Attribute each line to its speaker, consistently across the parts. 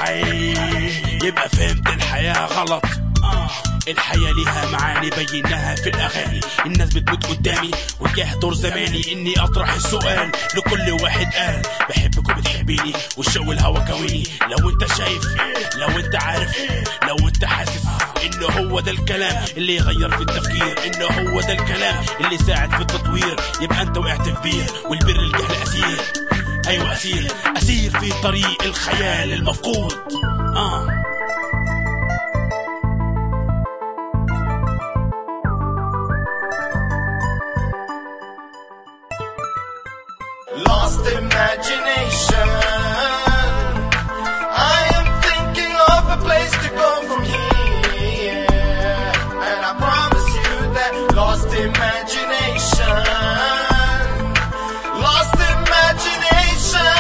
Speaker 1: حي يبقى فهمت الحياة غلط آه. الحياة ليها معاني بيناها في الأغاني الناس بتموت قدامي وجاه دور زماني إني أطرح السؤال لكل واحد قال بحبك وبتحبيني والشو الهوا كويني لو أنت شايف لو أنت عارف لو أنت حاسس إن هو ده الكلام اللي يغير في التفكير إن هو ده الكلام اللي يساعد في التطوير يبقى أنت وقعت في بير والبر الجهل أسير أيوة أسير أسير في طريق الخيال المفقود آه
Speaker 2: lost imagination. I am thinking of a place to go from here, and I promise you that lost imagination, lost imagination,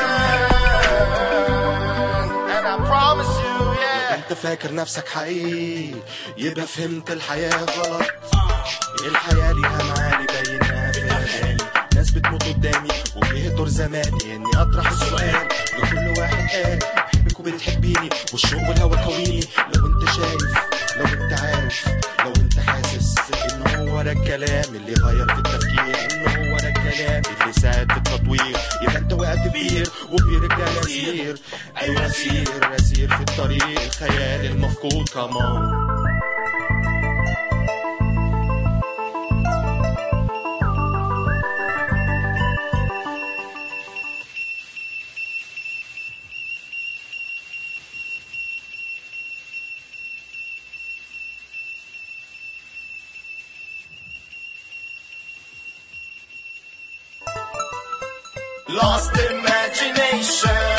Speaker 2: and I promise you, yeah.
Speaker 3: انت فاكر نفسك حقيقي يبقى فهمت الحياة غلط الحياة ليها معاني باينة في الأغاني ناس بتموت قدامي وبيهدر زماني إني أطرح السؤال لكل واحد قال بحبك وبتحبيني والشوق والهوى كويني لو أنت شايف لو أنت عارف لو أنت حاسس إن هو ده الكلام اللي غير في التفكير إن هو ده الكلام اللي ساعد في التطوير يبقى أنت وقعت بير وبيرجع يسير أيوة سير أسير في الطريق الخيال المفقود كمان
Speaker 2: Lost imagination.